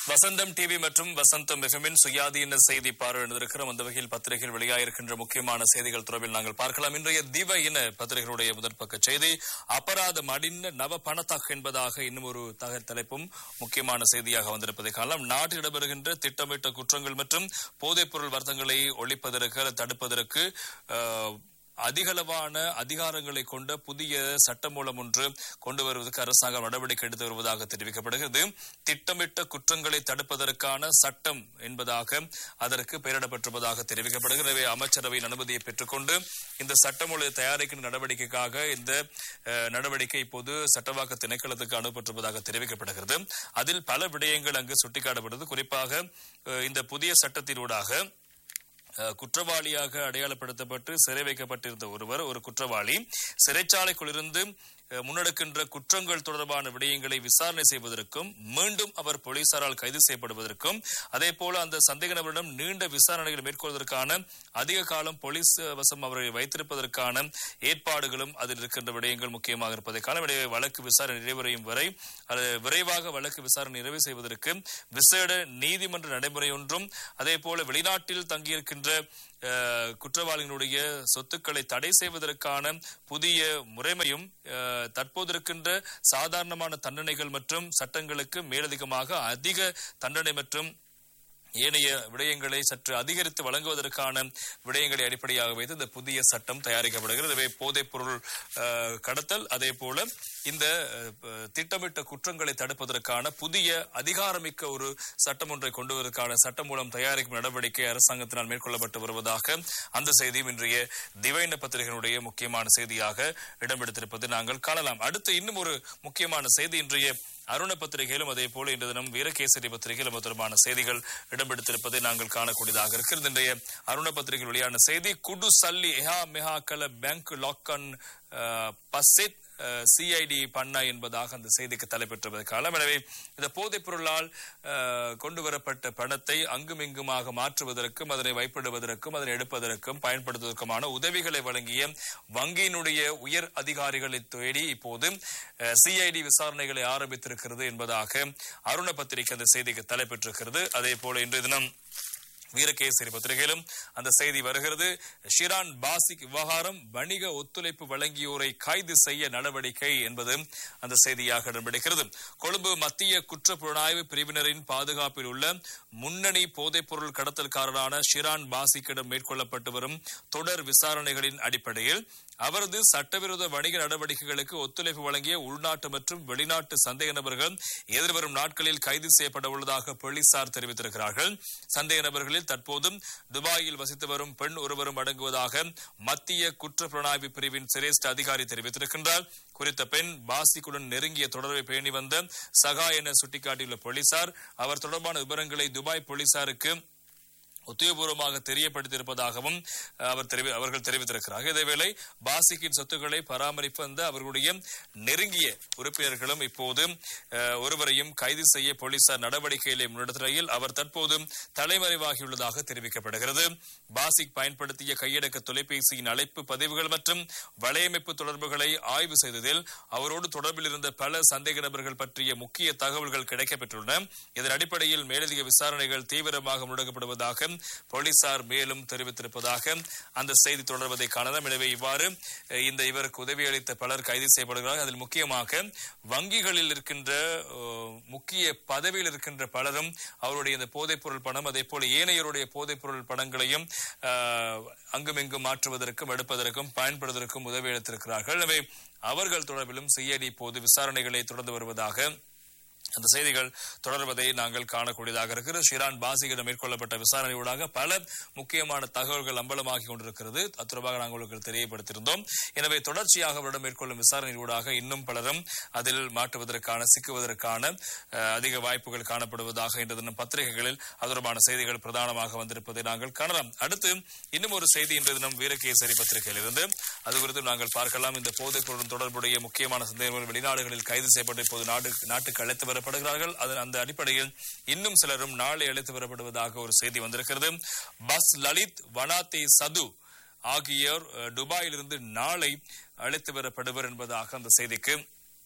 வசந்தம் TV மற்றும் வசந்தம் எஃப்எம்மின் சுயாதீன செய்தி பார்வையிடுந்திருக்கிறோம் அந்த வகையில் பத்திரிகையில் வெளியாயிருக்கின்ற முக்கியமான செய்திகள் தொடர்பில் நாங்கள் பார்க்கலாம் இன்றைய தீப இன பத்திரிகைகளுடைய முதற் பக்க செய்தி அபராதம் அடிந்த நவ பணத்தாக் என்பதாக இன்னும் ஒரு தகவல் தலைப்பும் முக்கியமான செய்தியாக வந்திருப்பதை காணலாம் நாட்டில் இடம்பெறுகின்ற திட்டமிட்ட குற்றங்கள் மற்றும் போதைப்பொருள் வர்த்தங்களை ஒழிப்பதற்கு அல்லது தடுப்பதற்கு அஹ், அதிகளவான அதிகாரங்களை கொண்ட புதிய சட்டமூலம் ஒன்று கொண்டு வருவதற்கு அரசாங்கம் நடவடிக்கை எடுத்து வருவதாக தெரிவிக்கப்படுகிறது திட்டமிட்ட குற்றங்களை தடுப்பதற்கான சட்டம் என்பதாக அதற்கு பெயரிடப்பட்டிருப்பதாக தெரிவிக்கப்படுகிறது எனவே அமைச்சரவையின் அனுமதியை பெற்றுக்கொண்டு இந்த சட்டமூல தயாரிக்கும் நடவடிக்கைக்காக இந்த அஹ், நடவடிக்கை இப்போது சட்டவாக்க திணைக்களத்துக்கு அனுப்பப்பட்டிருப்பதாக தெரிவிக்கப்படுகிறது அதில் பல விடயங்கள் அங்கு சுட்டிக்காட்டப்படுது குறிப்பாக அஹ், இந்த புதிய சட்டத்தினூடாக அஹ், குற்றவாளியாக அடையாளப்படுத்தப்பட்டு சிறை வைக்கப்பட்டிருந்த ஒருவர் ஒரு குற்றவாளி சிறைச்சாலைக்குள்ளிருந்து அஹ், முன்னெடுக்கின்ற குற்றங்கள் தொடர்பான விடயங்களை விசாரணை செய்வதற்கும் மீண்டும் அவர் போலீசாரால் கைது செய்யப்படுவதற்கும் அதே போல அந்த சந்தேக நபரிடம் நீண்ட விசாரணைகளை மேற்கொள்வதற்கான அதிக காலம் போலீஸ் வசம் அவரை வைத்திருப்பதற்கான ஏற்பாடுகளும் அதில் இருக்கின்ற விடயங்கள் முக்கியமாக இருப்பதை காலம் எனவே வழக்கு விசாரணை நிறைவடையும் வரை அது விரைவாக வழக்கு விசாரணை நிறைவு செய்வதற்கு விசேட நீதிமன்ற நடைமுறை ஒன்றும் அதே போல வெளிநாட்டில் தங்கியிருக்கின்ற அஹ், குற்றவாளிகளுடைய சொத்துக்களை தடை செய்வதற்கான புதிய முறைமையும் அஹ், தற்போது இருக்கின்ற சாதாரணமான தண்டனைகள் மற்றும் சட்டங்களுக்கு மேலதிகமாக அதிக தண்டனை மற்றும் ஏனைய விடயங்களை சற்று அதிகரித்து வழங்குவதற்கான விடயங்களை அடிப்படையாக வைத்து இந்த புதிய சட்டம் தயாரிக்கப்படுகிறது எனவே போதைப் பொருள் அஹ், கடத்தல் அதே போல இந்த அஹ், ப- திட்டமிட்ட குற்றங்களை தடுப்பதற்கான புதிய அதிகாரமிக்க ஒரு சட்டம் ஒன்றை கொண்டு வருவதற்கான சட்டம் மூலம் தயாரிக்கும் நடவடிக்கை அரசாங்கத்தினால் மேற்கொள்ளப்பட்டு வருவதாக அந்த செய்தியும் இன்றைய திவைன பத்திரிகையினுடைய முக்கியமான செய்தியாக இடம்பெடுத்திருப்பது நாங்கள் காணலாம் அடுத்து இன்னும் ஒரு முக்கியமான செய்தி இன்றைய அருண பத்திரிகையிலும் அதே போல இன்று தினம் வீரகேசரி பத்திரிகையிலும் தொடர்பான செய்திகள் இடம்பெடுத்திருப்பதை நாங்கள் காணக்கூடியதாக இருக்கிறது இன்றைய அருண பத்திரிகையில் வெளியான செய்தி குடு சல்லி எஹா மெஹா கல பேங்க் லாக்கன் பசித் சிஐடி பண்ணா என்பதாக அந்த செய்திக்கு தலைப்பெற்றது காலம் எனவே இந்த போதைப் பொருளால் அஹ், கொண்டு வரப்பட்ட பணத்தை அங்குமிங்குமாக மாற்றுவதற்கும் அதனை வைப்பிடுவதற்கும் அதனை எடுப்பதற்கும் பயன்படுத்துவதற்குமான உதவிகளை வழங்கிய வங்கியினுடைய உயர் அதிகாரிகளை தேடி இப்போது சிஐடி விசாரணைகளை ஆரம்பித்திருக்கிறது என்பதாக அருண பத்திரிகை அந்த செய்திக்கு தலைப்பெற்றிருக்கிறது அதே போல இன்றைய தினம் வீரகேசரி பத்திரிகையிலும் அந்த செய்தி வருகிறது ஷிரான் பாசிக் விவகாரம் வணிக ஒத்துழைப்பு வழங்கியோரை கைது செய்ய நடவடிக்கை என்பது அந்த செய்தியாக இடம்பெறுகிறது கொழும்பு மத்திய குற்ற புலனாய்வு பிரிவினரின் பாதுகாப்பில் உள்ள முன்னணி போதைப்பொருள் கடத்தல்காரரான ஷிரான் பாசிக்கிடம் மேற்கொள்ளப்பட்டு வரும் தொடர் விசாரணைகளின் அடிப்படையில் அவரது சட்டவிரோத வணிக நடவடிக்கைகளுக்கு ஒத்துழைப்பு வழங்கிய உள்நாட்டு மற்றும் வெளிநாட்டு சந்தேக நபர்கள் எதிர்வரும் நாட்களில் கைது செய்யப்பட உள்ளதாக போலீசார் தெரிவித்திருக்கிறார்கள் சந்தேக நபர்களில் தற்போதும் துபாயில் வசித்து வரும் பெண் ஒருவரும் அடங்குவதாக மத்திய குற்ற புலனாய்வு பிரிவின் சிரேஷ்ட அதிகாரி தெரிவித்திருக்கின்றார் குறித்த பெண் பாசிக்குடன் நெருங்கிய தொடர்பை பேணி வந்த சகா என சுட்டிக்காட்டியுள்ள போலீசார் அவர் தொடர்பான விவரங்களை துபாய் போலீசாருக்கு உத்தியோகபூர்வமாக தெரியப்படுத்தியிருப்பதாகவும் அஹ், அவர் தெரிவி அவர்கள் தெரிவித்திருக்கிறார்கள் இதேவேளை பாசிக்கின் சொத்துக்களை பராமரிப்பு வந்த அவர்களுடைய நெருங்கிய உறுப்பினர்களும் இப்போது அஹ், ஒருவரையும் கைது செய்ய போலீசார் நடவடிக்கைகளை முன்னெடுத்த நிலையில் அவர் தற்போது தலைமறைவாகியுள்ளதாக தெரிவிக்கப்படுகிறது பாசிக் பயன்படுத்திய கையடக்க தொலைபேசியின் அழைப்பு பதிவுகள் மற்றும் வலையமைப்பு தொடர்புகளை ஆய்வு செய்ததில் அவரோடு தொடர்பில் இருந்த பல சந்தேக நபர்கள் பற்றிய முக்கிய தகவல்கள் கிடைக்கப்பெற்றுள்ளன இதன் அடிப்படையில் மேலதிக விசாரணைகள் தீவிரமாக முன்னெடுக்கப்படுவதாக போலீசார் மேலும் தெரிவித்திருப்பதாக அந்த செய்தி தொடர்வதை காணலாம் எனவே இவ்வாறு அஹ், இந்த இவருக்கு உதவி அளித்த பலர் கைது செய்யப்படுகிறார்கள் அதில் முக்கியமாக வங்கிகளில் இருக்கின்ற அஹ், முக்கிய பதவியில் இருக்கின்ற பலரும் அவருடைய இந்த போதைப் பொருள் பணம் அதே போல ஏனையருடைய போதைப் பொருள் பணங்களையும் அஹ், அங்குமிங்கும் மாற்றுவதற்கும் எடுப்பதற்கும் பயன்படுவதற்கும் உதவி அளித்திருக்கிறார்கள் எனவே அவர்கள் தொடர்பிலும் சிஐடி இப்போது விசாரணைகளை தொடர்ந்து வருவதாக அந்த செய்திகள் தொடர்வதை நாங்கள் காணக்கூடியதாக இருக்கிறது ஷிரான் பாசிகிடம் மேற்கொள்ளப்பட்ட விசாரணையூடாக பல முக்கியமான தகவல்கள் அம்பலமாகி கொண்டிருக்கிறது அது தொடர்பாக நாங்கள் உங்களுக்கு தெரியப்படுத்தியிருந்தோம் எனவே தொடர்ச்சியாக அவரிடம் மேற்கொள்ளும் விசாரணையூடாக இன்னும் பலரும் அதில் மாட்டுவதற்கான சிக்குவதற்கான அஹ், அதிக வாய்ப்புகள் காணப்படுவதாக இன்று தினம் பத்திரிகைகளில் அது தொடர்பான செய்திகள் பிரதானமாக வந்திருப்பதை நாங்கள் காணலாம் அடுத்து இன்னும் ஒரு செய்தி இன்று தினம் வீரகேசரி பத்திரிகையிலிருந்து அது குறித்து நாங்கள் பார்க்கலாம் இந்த போதைப் பொருள் தொடர்புடைய முக்கியமான சந்தேகங்கள் வெளிநாடுகளில் கைது செய்யப்பட்டு இப்போது நாடு நாட்டுக்கு அழைத்து வரப்படுகிறார்கள் அதன் அந்த அடிப்படையில் இன்னும் சிலரும் நாளை அழைத்து வரப்படுவதாக ஒரு செய்தி வந்திருக்கிறது பஸ் லலித் வனாத்தே சது ஆகியோர் அஹ், துபாயிலிருந்து நாளை அழைத்து வரப்படுவர் என்பதாக அந்த செய்திக்கு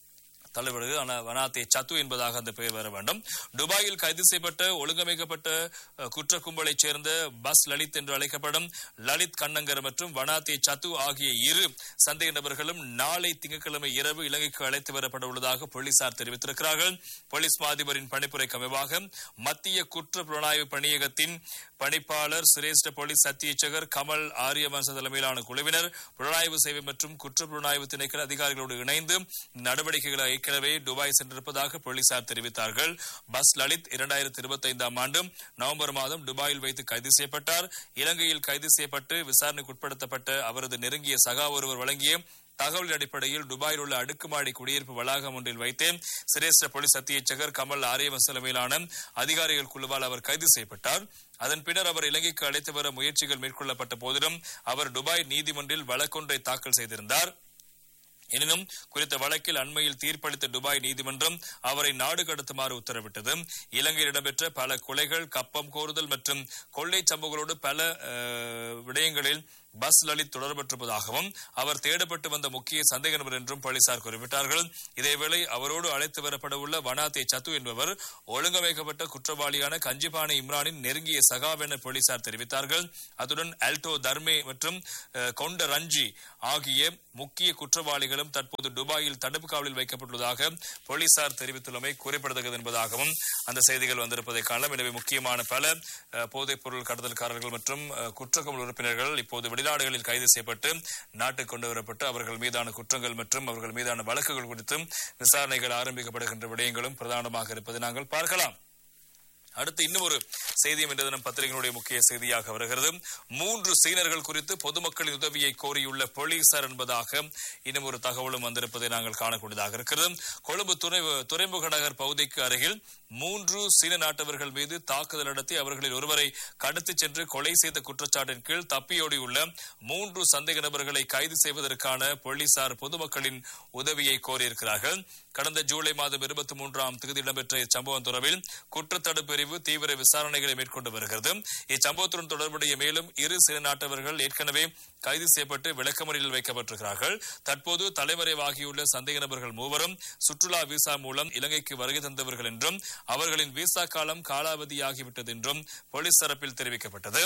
தலைவர்கள் ஆனால் வனாத்தே சத்து என்பதாக அந்த பெயர் வர வேண்டும் துபாயில் கைது செய்யப்பட்ட ஒழுங்கமைக்கப்பட்ட அஹ், குற்ற கும்பலைச் சேர்ந்த பஸ் லலித் என்று அழைக்கப்படும் லலித் கண்ணங்கர் மற்றும் வனாத்தே சத்து ஆகிய இரு சந்தேக நபர்களும் நாளை திங்கட்கிழமை இரவு இலங்கைக்கு அழைத்து வரப்பட உள்ளதாக போலீசார் தெரிவித்திருக்கிறார்கள் போலீஸ் மாதிபரின் பணிப்புரைக்கு அமைவாக மத்திய குற்ற புலனாய்வு பணியகத்தின் பணிப்பாளர் சிரேஷ்ட போலீஸ் அத்தியட்சகர் கமல் ஆரியவம்ச தலைமையிலான குழுவினர் புலனாய்வு சேவை மற்றும் குற்ற புலனாய்வு திணைக்கள அதிகாரிகளோடு இணைந்து நடவடிக்கைகளை ஏற்கனவே துபாய் சென்றிருப்பதாக போலீசார் தெரிவித்தார்கள் பஸ் லலித் இரண்டாயிரத்தி இருபத்தி ஐந்தாம் ஆண்டு நவம்பர் மாதம் துபாயில் வைத்து கைது செய்யப்பட்டார் இலங்கையில் கைது செய்யப்பட்டு விசாரணைக்கு உட்படுத்தப்பட்ட அவரது நெருங்கிய சகா ஒருவர் வழங்கிய தகவலின் அடிப்படையில் துபாயில் உள்ள அடுக்குமாடி குடியிருப்பு வளாகம் ஒன்றில் வைத்து சிரேஷ்ட போலீஸ் அத்தியட்சகர் கமல் ஆரியவன் தலைமையிலான அதிகாரிகள் குழுவால் அவர் கைது செய்யப்பட்டார் அதன் பின்னர் அவர் இலங்கைக்கு அழைத்து வர முயற்சிகள் மேற்கொள்ளப்பட்ட போதிலும் அவர் துபாய் நீதிமன்றில் வழக்கொன்றை தாக்கல் செய்திருந்தார் எனினும் குறித்த வழக்கில் அண்மையில் தீர்ப்பளித்த துபாய் நீதிமன்றம் அவரை நாடு கடத்துமாறு உத்தரவிட்டது இலங்கையில் இடம்பெற்ற பல கொலைகள் கப்பம் கோருதல் மற்றும் கொள்ளை சம்பவங்களோடு பல அஹ், விடயங்களில் பஸ் லலித் தொடர்பற்றிருப்பதாகவும் அவர் தேடப்பட்டு வந்த முக்கிய சந்தேக நபர் என்றும் போலீசார் குறிப்பிட்டார்கள் இதேவேளை அவரோடு அழைத்து வரப்பட உள்ள வனாத்தே சத்து என்பவர் ஒழுங்கமைக்கப்பட்ட குற்றவாளியான கஞ்சிபானை இம்ரானின் நெருங்கிய சகாவ் என போலீசார் தெரிவித்தார்கள் அத்துடன் அல்டோ தர்மே மற்றும் அஹ், கொண்ட ரஞ்சி ஆகிய முக்கிய குற்றவாளிகளும் தற்போது துபாயில் தடுப்பு காவலில் வைக்கப்பட்டுள்ளதாக போலீசார் தெரிவித்துள்ளமை குறிப்பிடத்தக்கது என்பதாகவும் அந்த செய்திகள் வந்திருப்பதை காணலாம் எனவே முக்கியமான பல அஹ், போதைப் பொருள் கடத்தல்காரர்கள் மற்றும் அஹ், குற்றக்குழு உறுப்பினர்கள் இப்போது வெளிநாடுகளில் கைது செய்யப்பட்டு நாட்டுக்கு கொண்டு வரப்பட்டு அவர்கள் மீதான குற்றங்கள் மற்றும் அவர்கள் மீதான வழக்குகள் குறித்தும் விசாரணைகள் ஆரம்பிக்கப்படுகின்ற விடயங்களும் பிரதானமாக இருப்பதை நாங்கள் பார்க்கலாம் அடுத்து இன்னும் ஒரு செய்தியும் இன்று தினம் பத்திரிகைகளுடைய முக்கிய செய்தியாக வருகிறது மூன்று சீனர்கள் குறித்து பொதுமக்களின் உதவியை கோரியுள்ள போலீசார் என்பதாக இன்னும் ஒரு தகவலும் வந்திருப்பதை நாங்கள் காணக்கூடியதாக இருக்கிறது கொழும்பு துறை துறைமுக நகர் பகுதிக்கு அருகில் மூன்று சீன நாட்டவர்கள் மீது தாக்குதல் நடத்தி அவர்களில் ஒருவரை கடத்திச் சென்று கொலை செய்த குற்றச்சாட்டின் கீழ் தப்பியோடியுள்ள மூன்று சந்தேக நபர்களை கைது செய்வதற்கான போலீசார் பொதுமக்களின் உதவியை கோரியிருக்கிறார்கள் கடந்த ஜூலை மாதம் இருபத்தி மூன்றாம் தேதி இடம்பெற்ற இச்சம்பவம் தொடர்பில் குற்றத்தடுப்பு பிரிவு தீவிர விசாரணைகளை மேற்கொண்டு வருகிறது இச்சம்பவத்துடன் தொடர்புடைய மேலும் இரு சில நாட்டவர்கள் ஏற்கனவே கைது செய்யப்பட்டு விளக்கமறியலில் வைக்கப்பட்டிருக்கிறார்கள் தற்போது தலைமறைவாகியுள்ள சந்தேக நபர்கள் மூவரும் சுற்றுலா விசா மூலம் இலங்கைக்கு வருகை தந்தவர்கள் என்றும் அவர்களின் விசா காலம் காலாவதியாகிவிட்டது என்றும் போலீஸ் தரப்பில் தெரிவிக்கப்பட்டது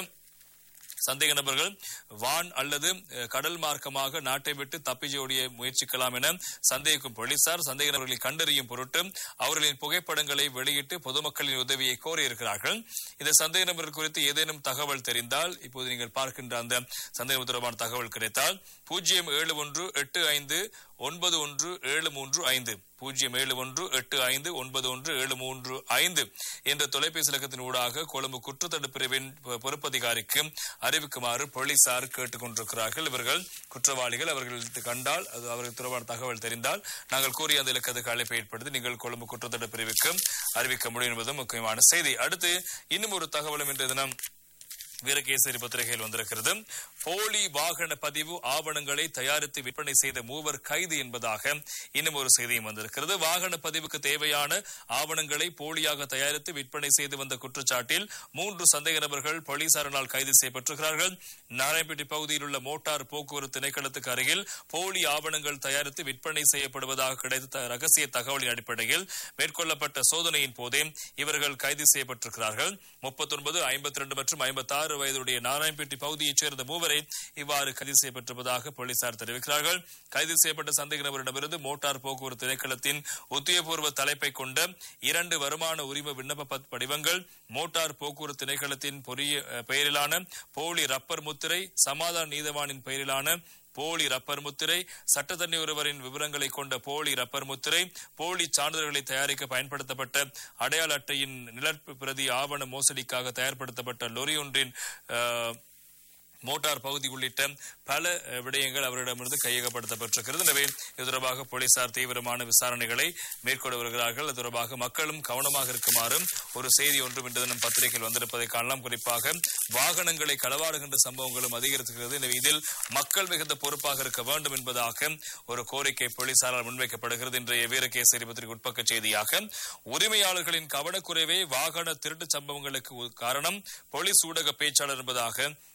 சந்தேக நபர்கள் வான் அல்லது அஹ், கடல் மார்க்கமாக நாட்டை விட்டு தப்பிச்சோடிய முயற்சிக்கலாம் என சந்தேகிக்கும் போலீசார் சந்தேக நபர்களை கண்டறியும் பொருட்டு அவர்களின் புகைப்படங்களை வெளியிட்டு பொதுமக்களின் உதவியை கோரியிருக்கிறார்கள் இந்த சந்தேக நபர்கள் குறித்து ஏதேனும் தகவல் தெரிந்தால் இப்போது நீங்கள் பார்க்கின்ற அந்த சந்தேகம் தொடர்பான தகவல் கிடைத்தால் பூஜ்ஜியம் ஏழு ஒன்று எட்டு ஐந்து ஒன்பது ஒன்று ஏழு மூன்று ஐந்து பூஜ்ஜியம் ஏழு ஒன்று எட்டு ஐந்து ஒன்பது ஒன்று ஏழு மூன்று ஐந்து என்ற தொலைபேசி இலக்கத்தின் ஊடாக கொழும்பு குற்றத்தடுப்பு பிரிவின் பொ- பொறுப்பதிகாரிக்கு அறிவிக்குமாறு போலீசார் கேட்டுக் கொண்டிருக்கிறார்கள் இவர்கள் குற்றவாளிகள் அவர்கள் கண்டால் அது அவர்கள் தொடர்பான தகவல் தெரிந்தால் நாங்கள் கூறிய அந்த இலக்கத்துக்கு அழைப்பை ஏற்படுத்தி நீங்கள் கொழும்பு குற்றத்தடுப்பு பிரிவுக்கு அறிவிக்க முடியும் என்பதும் முக்கியமான செய்தி அடுத்து இன்னும் ஒரு தகவலும் இன்றைய தினம் வீரகேசரி பத்திரிகையில் வந்திருக்கிறது போலி வாகன பதிவு ஆவணங்களை தயாரித்து விற்பனை செய்த மூவர் கைது என்பதாக இன்னும் ஒரு செய்தியும் வந்திருக்கிறது வாகன பதிவுக்கு தேவையான ஆவணங்களை போலியாக தயாரித்து விற்பனை செய்து வந்த குற்றச்சாட்டில் மூன்று சந்தேக நபர்கள் போலீசாரினால் கைது செய்யப்பட்டிருக்கிறார்கள் நாராயணப்பேட்டை பகுதியில் உள்ள மோட்டார் போக்குவரத்து திணைக்களத்துக்கு அருகில் போலி ஆவணங்கள் தயாரித்து விற்பனை செய்யப்படுவதாக கிடைத்த ரகசிய தகவலின் அடிப்படையில் மேற்கொள்ளப்பட்ட சோதனையின் போதே இவர்கள் கைது செய்யப்பட்டிருக்கிறார்கள் முப்பத்தொன்பது ஐம்பத்தி ரெண்டு மற்றும் ஐம்பத்தாறு வயதுடைய நாராயணப்பேட்டை பகுதியைச் சேர்ந்த மூவரை இவ்வாறு கைது செய்யப்பட்டிருப்பதாக போலீசார் தெரிவிக்கிறார்கள் கைது செய்யப்பட்ட சந்தேக நபரிடமிருந்து மோட்டார் போக்குவரத்து திணைக்களத்தின் உத்தியபூர்வ தலைப்பை கொண்ட இரண்டு வருமான உரிம விண்ணப்ப பத்- படிவங்கள் மோட்டார் போக்குவரத்து திணைக்களத்தின் பொறிய அஹ், பெயரிலான போலி ரப்பர் முத்திரை சமாதான நீதவானின் பெயரிலான போலி ரப்பர் முத்திரை சட்டத்தண்ணி ஒருவரின் விவரங்களை கொண்ட போலி ரப்பர் முத்திரை போலி சான்றிதழ்களை தயாரிக்க பயன்படுத்தப்பட்ட அடையாள அட்டையின் நிலப்பு பிரதி ஆவண மோசடிக்காக தயார்படுத்தப்பட்ட லொரி ஒன்றின் அஹ், மோட்டார் பகுதி உள்ளிட்ட பல அஹ், விடயங்கள் அவரிடமிருந்து கையகப்படுத்தப்பட்டிருக்கிறது எனவே இது தொடர்பாக போலீசார் தீவிரமான விசாரணைகளை மேற்கொண்டு வருகிறார்கள் அது தொடர்பாக மக்களும் கவனமாக இருக்குமாறும் ஒரு செய்தி ஒன்றும் இன்று தினம் பத்திரிகையில் வந்திருப்பதை காணலாம் குறிப்பாக வாகனங்களை களவாடுகின்ற சம்பவங்களும் அதிகரித்திருக்கிறது எனவே இதில் மக்கள் மிகுந்த பொறுப்பாக இருக்க வேண்டும் என்பதாக ஒரு கோரிக்கை போலீசாரால் முன்வைக்கப்படுகிறது இன்றைய வீரகேசரி பத்திரிகை உட்பக்க செய்தியாக உரிமையாளர்களின் கவனக்குறைவே வாகன திருட்டு சம்பவங்களுக்கு ஒரு காரணம் போலீஸ் ஊடக பேச்சாளர் என்பதாக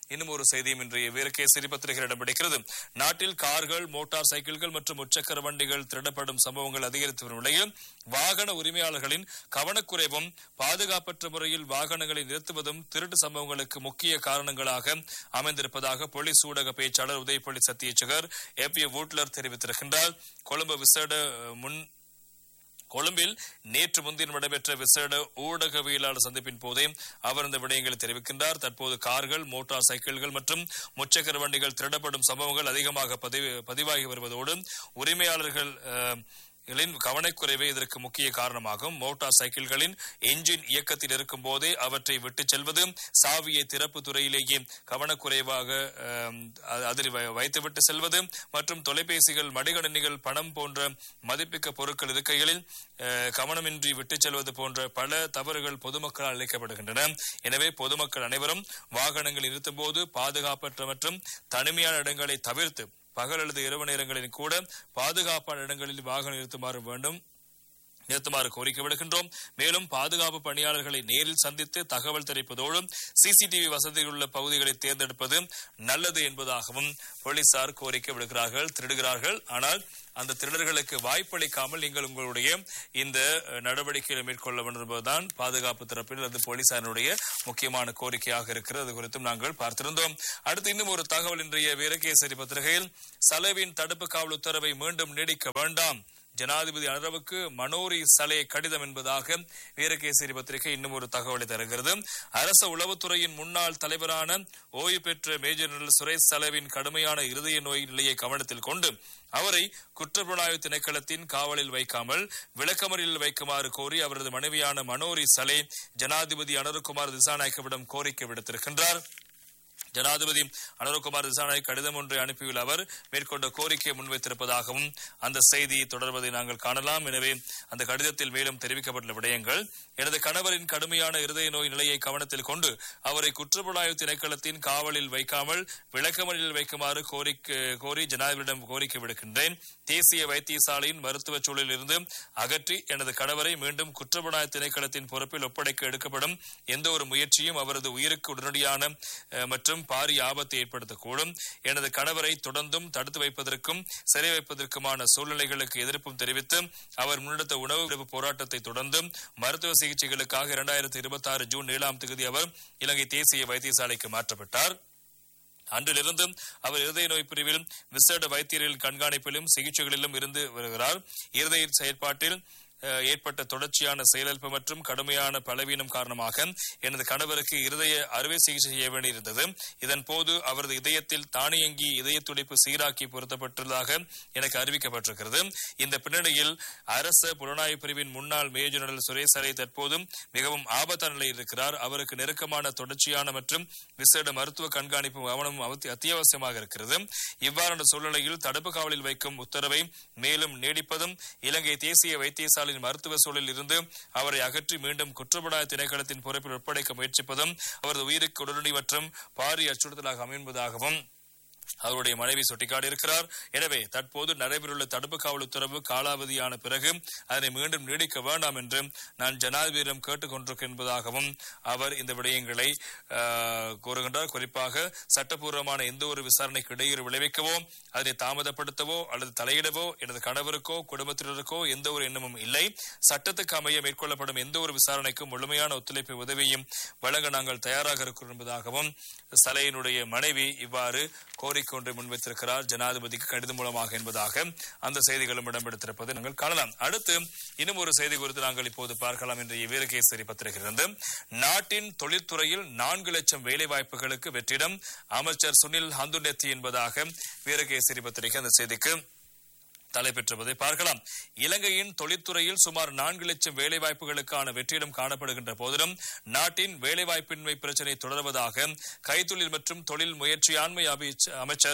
இன்னும் ஒரு செய்தியும் இன்றைய வீரகேசரி பத்திரிகையில் இடம்பிடிக்கிறது நாட்டில் கார்கள் மோட்டார் சைக்கிள்கள் மற்றும் முச்சக்கர வண்டிகள் திருடப்படும் சம்பவங்கள் அதிகரித்து வரும் நிலையில் வாகன உரிமையாளர்களின் கவனக்குறைவும் பாதுகாப்பற்ற முறையில் வாகனங்களை நிறுத்துவதும் திருட்டு சம்பவங்களுக்கு முக்கிய காரணங்களாக அமைந்திருப்பதாக போலீஸ் ஊடக பேச்சாளர் உதயபள்ளி சத்தியச்சகர் ஏ பி வூட்லர் தெரிவித்திருக்கின்றார் கொழும்பு விசேட முன் கொழும்பில் நேற்று முன்தினம் நடைபெற்ற விசேட ஊடகவியலாளர் சந்திப்பின் போதே அவர் இந்த விடயங்களை தெரிவிக்கின்றார் தற்போது கார்கள் மோட்டார் சைக்கிள்கள் மற்றும் முச்சக்கர வண்டிகள் திருடப்படும் சம்பவங்கள் அதிகமாக பதிவு பதிவாகி வருவதோடு உரிமையாளர்கள் அஹ், களின் கவனக்குறைவே இதற்கு முக்கிய காரணமாகும் மோட்டார் சைக்கிள்களின் என்ஜின் இயக்கத்தில் இருக்கும் போதே அவற்றை விட்டுச் செல்வது சாவியை திறப்பு துறையிலேயே கவனக்குறைவாக அஹ், அ- அதில் வை- வைத்துவிட்டு செல்வது மற்றும் தொலைபேசிகள் மடிகணினிகள் பணம் போன்ற மதிப்பிக்க பொருட்கள் இருக்கைகளில் அஹ், கவனமின்றி விட்டுச் செல்வது போன்ற பல தவறுகள் பொதுமக்களால் அளிக்கப்படுகின்றன எனவே பொதுமக்கள் அனைவரும் வாகனங்கள் நிறுத்தும் போது பாதுகாப்பற்ற மற்றும் தனிமையான இடங்களை தவிர்த்து பகல் அல்லது இரவு நேரங்களில் கூட பாதுகாப்பான இடங்களில் வாகனம் நிறுத்துமாறு வேண்டும் நிறுத்துமாறு கோரிக்கை விடுகின்றோம் மேலும் பாதுகாப்பு பணியாளர்களை நேரில் சந்தித்து தகவல் தெரிவிப்பதோடு சிசிடிவி வசதிகள் உள்ள பகுதிகளை தேர்ந்தெடுப்பது நல்லது என்பதாகவும் போலீசார் கோரிக்கை விடுகிறார்கள் திருடுகிறார்கள் ஆனால் அந்த திருடர்களுக்கு வாய்ப்பளிக்காமல் நீங்கள் உங்களுடைய இந்த அஹ், நடவடிக்கைகளை மேற்கொள்ள வேண்டும் என்பதுதான் பாதுகாப்பு தரப்பில் அல்லது போலீசாரினுடைய முக்கியமான கோரிக்கையாக இருக்கிறது அது குறித்தும் நாங்கள் பார்த்திருந்தோம் அடுத்து இன்னும் ஒரு தகவல் இன்றைய வீரகேசரி பத்திரிகையில் சலவின் தடுப்பு காவல் உத்தரவை மீண்டும் நீடிக்க வேண்டாம் ஜனாதிபதி அனரவுக்கு மனோரி சலே கடிதம் என்பதாக வீரகேசரி பத்திரிகை இன்னும் ஒரு தகவலை தருகிறது அரச உளவுத்துறையின் முன்னாள் தலைவரான ஓய்வு பெற்ற மேஜர் ஜெனரல் சுரேஷ் சலவின் கடுமையான இருதய நோய் நிலையை கவனத்தில் கொண்டு அவரை குற்றப்புலனாய்வு திணைக்களத்தின் காவலில் வைக்காமல் விளக்கமறியலில் வைக்குமாறு கோரி அவரது மனைவியான மனோரி சலே ஜனாதிபதி அனருகுமார் திசாநாயக்கவிடம் கோரிக்கை விடுத்திருக்கின்றார் ஜனாதிபதி அனுரகுமார் திசாநாயக் கடிதம் ஒன்றை அனுப்பியுள்ள அவர் மேற்கொண்ட கோரிக்கையை முன்வைத்திருப்பதாகவும் அந்த செய்தி தொடர்வதை நாங்கள் காணலாம் எனவே அந்த கடிதத்தில் மேலும் தெரிவிக்கப்பட்டுள்ள விடயங்கள் எனது கணவரின் கடுமையான இருதய நோய் நிலையை கவனத்தில் கொண்டு அவரை குற்றப்புலனாய்வு திணைக்களத்தின் காவலில் வைக்காமல் விளக்கமறியலில் வைக்குமாறு கோரிக்கை கோரி ஜனாதிபதியிடம் கோரிக்கை விடுக்கின்றேன் தேசிய வைத்தியசாலையின் மருத்துவ சூழலில் இருந்து அகற்றி எனது கணவரை மீண்டும் குற்றப்புலனாய்வு திணைக்களத்தின் பொறுப்பில் ஒப்படைக்க எடுக்கப்படும் எந்த ஒரு முயற்சியும் அவரது உயிருக்கு உடனடியான அஹ், மற்றும் பாரிய ஆபத்தை ஏற்படுத்தக்கூடும் எனது கணவரை தொடர்ந்தும் தடுத்து வைப்பதற்கும் சிறை வைப்பதற்குமான சூழ்நிலைகளுக்கு எதிர்ப்பும் தெரிவித்து அவர் முன்னெடுத்த உணவு விடுப்பு போராட்டத்தை தொடர்ந்து மருத்துவ சிகிச்சைகளுக்காக இரண்டாயிரத்தி இருபத்தி ஆறு ஜூன் ஏழாம் தேதி அவர் இலங்கை தேசிய வைத்தியசாலைக்கு மாற்றப்பட்டார் அன்றிலிருந்து அவர் இருதய நோய் பிரிவில் விசேட வைத்தியர்கள் கண்காணிப்பிலும் சிகிச்சைகளிலும் இருந்து வருகிறார் இருதய செயற்பாட்டில் அஹ், ஏற்பட்ட தொடர்ச்சியான செயலிழப்பு மற்றும் கடுமையான பலவீனம் காரணமாக எனது கணவருக்கு இருதய அறுவை சிகிச்சை செய்ய வேண்டியிருந்தது இதன் போது அவரது இதயத்தில் தானியங்கி இதய துடிப்பு சீராக்கி பொருத்தப்பட்டுள்ளதாக எனக்கு அறிவிக்கப்பட்டிருக்கிறது இந்த பின்னணியில் அரச புலனாய்வு பிரிவின் முன்னாள் மேஜர் ஜெனரல் சுரேஷ் அரை தற்போதும் மிகவும் ஆபத்தான நிலையில் இருக்கிறார் அவருக்கு நெருக்கமான தொடர்ச்சியான மற்றும் விசேட மருத்துவ கண்காணிப்பு கவனமும் அவத்தி- அத்தியாவசியமாக இருக்கிறது இவ்வாறான சூழ்நிலையில் தடுப்பு காவலில் வைக்கும் உத்தரவை மேலும் நீடிப்பதும் இலங்கை தேசிய வைத்தியசாலையின் மருத்துவ சூழலில் இருந்து அவரை அகற்றி மீண்டும் குற்றப்புலனாய்வு திணைக்களத்தின் பொறுப்பில் ஒப்படைக்க முயற்சிப்பதும் அவரது உயிருக்கு உடனடி மற்றும் பாரிய அச்சுறுத்தலாக அமைஎன்பதாகவும் அவருடைய மனைவி சுட்டிக்காட்டியிருக்கிறார் எனவே தற்போது நடைபெறவுள்ள தடுப்பு காவல் உத்தரவு காலாவதியான பிறகு அதனை மீண்டும் நீடிக்க வேண்டாம் என்று நான் ஜனாதிபதியிடம் கேட்டுக் கொண்டிருக்கிறேன் என்பதாகவும் அவர் இந்த விடயங்களை ஆஹ், கூறுகின்றார் குறிப்பாக சட்டப்பூர்வமான எந்த ஒரு விசாரணைக்கு இடையூறு விளைவிக்கவோ அதனை தாமதப்படுத்தவோ அல்லது தலையிடவோ எனது கணவருக்கோ குடும்பத்தினருக்கோ எந்த ஒரு எண்ணமும் இல்லை சட்டத்துக்கு அமைய மேற்கொள்ளப்படும் எந்த ஒரு விசாரணைக்கும் முழுமையான ஒத்துழைப்பு உதவியும் வழங்க நாங்கள் தயாராக இருக்கிறோம் என்பதாகவும் சலையினுடைய மனைவி இவ்வாறு கோரிக்கை ஒன்றை முன்வைத்திருக்கிறார் ஜனாதிபதிக்கு கடிதம் மூலமாக என்பதாக அந்த செய்திகளும் இடம்பெடுத்திருப்பதை நாங்கள் காணலாம் அடுத்து இன்னும் ஒரு செய்தி குறித்து நாங்கள் இப்போது பார்க்கலாம் இன்றைய வீரகேசரி பத்திரிகையிலிருந்து நாட்டின் தொழில்துறையில் நான்கு லட்சம் வேலை வாய்ப்புகளுக்கு வெற்றிடம் அமைச்சர் சுனில் ஹந்துனெத்தி என்பதாக வீரகேசரி பத்திரிகை அந்த செய்திக்கு தலைப்பெற்றுவதை பார்க்கலாம் இலங்கையின் தொழில்துறையில் சுமார் நான்கு லட்சம் வேலைவாய்ப்புகளுக்கான வெற்றிடம் காணப்படுகின்ற போதிலும் நாட்டின் வேலைவாய்ப்பின்மை பிரச்சினை தொடர்வதாக கைத்தொழில் மற்றும் தொழில் முயற்சியாண்மை அமைச்ச- அமைச்சர்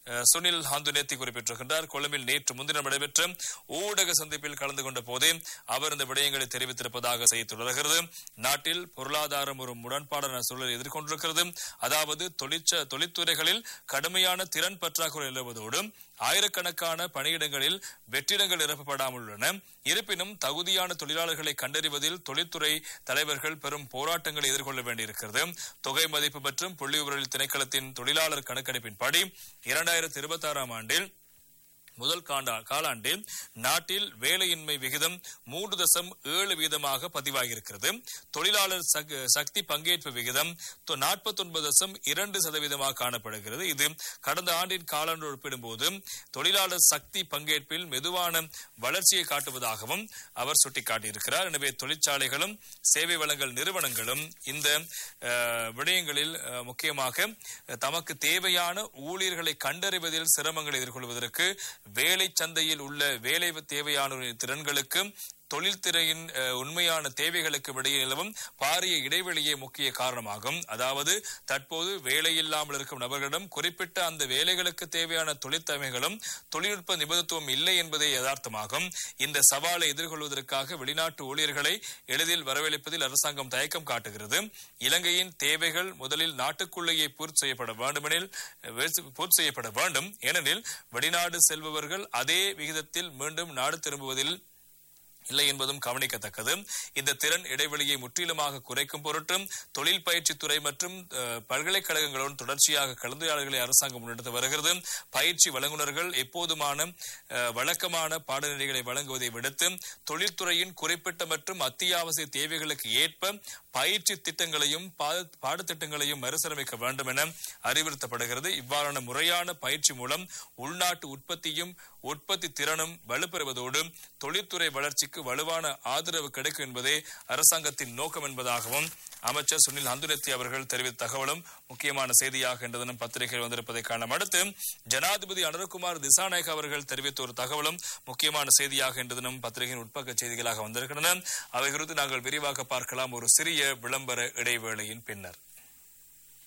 அஹ், சுனில் ஹந்துனேத்தி குறிப்பிட்டிருக்கின்றார் கொழும்பில் நேற்று முன்தினம் நடைபெற்ற ஊடக சந்திப்பில் கலந்து கொண்ட போதே அவர் இந்த விடயங்களை தெரிவித்திருப்பதாக செய்தி தொடர்கிறது நாட்டில் பொருளாதாரம் ஒரு முரண்பாடான சூழலை எதிர்கொண்டிருக்கிறது அதாவது தொழிற்ச தொழிற்துறைகளில் கடுமையான திறன் பற்றாக்குறை நிலவுவதோடு ஆயிரக்கணக்கான பணியிடங்களில் வெற்றிடங்கள் நிரப்பப்படாமல் உள்ளன இருப்பினும் தகுதியான தொழிலாளர்களை கண்டறிவதில் தொழில்துறை தலைவர்கள் பெரும் போராட்டங்களை எதிர்கொள்ள வேண்டியிருக்கிறது தொகை மதிப்பு மற்றும் புள்ளி விவரல் திணைக்களத்தின் தொழிலாளர் கணக்கெடுப்பின்படி இரண்டாயிரத்தி இருபத்தி ஆறாம் ஆண்டில் முதல் காண்டா காலாண்டில் நாட்டில் வேலையின்மை விகிதம் மூன்று தசம் ஏழு வீதமாக பதிவாகியிருக்கிறது தொழிலாளர் சக்- சக்தி பங்கேற்பு விகிதம் நாற்பத்தி ஒன்பது தசம் இரண்டு சதவீதமாக காணப்படுகிறது இது கடந்த ஆண்டின் காலாண்டு ஒப்பிடும்போது தொழிலாளர் சக்தி பங்கேற்பில் மெதுவான வளர்ச்சியை காட்டுவதாகவும் அவர் சுட்டிக்காட்டியிருக்கிறார் எனவே தொழிற்சாலைகளும் சேவை வழங்கல் நிறுவனங்களும் இந்த அஹ், விடயங்களில் அஹ், முக்கியமாக அஹ், தமக்கு தேவையான ஊழியர்களை கண்டறிவதில் சிரமங்களை எதிர்கொள்வதற்கு வேலை சந்தையில் உள்ள வேலை தேவையான திறன்களுக்கு தொழில்துறையின் அஹ், உண்மையான தேவைகளுக்கு இடையே நிலவும் பாரிய இடைவெளியே முக்கிய காரணமாகும் அதாவது தற்போது வேலையில்லாமல் இருக்கும் நபர்களிடம் குறிப்பிட்ட அந்த வேலைகளுக்கு தேவையான தொழிற்தமைகளும் தொழில்நுட்ப நிபுணத்துவம் இல்லை என்பதே யதார்த்தமாகும் இந்த சவாலை எதிர்கொள்வதற்காக வெளிநாட்டு ஊழியர்களை எளிதில் வரவழைப்பதில் அரசாங்கம் தயக்கம் காட்டுகிறது இலங்கையின் தேவைகள் முதலில் நாட்டுக்குள்ளேயே பூர்த்தி செய்யப்பட வேண்டுமெனில் அஹ், பூர்த்தி செய்யப்பட வேண்டும் ஏனெனில் வெளிநாடு செல்பவர்கள் அதே விகிதத்தில் மீண்டும் நாடு திரும்புவதில் இல்லை என்பதும் கவனிக்கத்தக்கது இந்த திறன் இடைவெளியை முற்றிலுமாக குறைக்கும் பொருட்டு தொழில் பயிற்சித் துறை மற்றும் அஹ், பல்கலைக்கழகங்களுடன் தொடர்ச்சியாக கலந்துரையாடல்களை அரசாங்கம் முன்னெடுத்து வருகிறது பயிற்சி வழங்குனர்கள் எப்போதுமான அஹ், வழக்கமான பாடநெறிகளை வழங்குவதை விடுத்து தொழில்துறையின் குறிப்பிட்ட மற்றும் அத்தியாவசிய தேவைகளுக்கு ஏற்ப பயிற்சி திட்டங்களையும் பா- பாடத்திட்டங்களையும் மறுசீரமைக்க வேண்டும் என அறிவுறுத்தப்படுகிறது இவ்வாறான முறையான பயிற்சி மூலம் உள்நாட்டு உற்பத்தியும் உற்பத்தி திறனும் வலுப்பெறுவதோடு தொழில்துறை வளர்ச்சிக்கு வலுவான ஆதரவு கிடைக்கும் என்பதே அரசாங்கத்தின் நோக்கம் என்பதாகவும் அமைச்சர் சுனில் ஹந்துனெத்தி அவர்கள் தெரிவித்த தகவலும் முக்கியமான செய்தியாக இன்று தினம் பத்திரிகையில் வந்திருப்பதை காணலாம் அடுத்து ஜனாதிபதி அனுரகுமார் திசாநாயக் அவர்கள் தெரிவித்த ஒரு தகவலும் முக்கியமான செய்தியாக இன்று தினம் பத்திரிகையின் உட்பக்க செய்திகளாக வந்திருக்கின்றன அவை குறித்து நாங்கள் விரிவாக பார்க்கலாம் ஒரு சிறிய விளம்பர இடைவேளையின் பின்னர்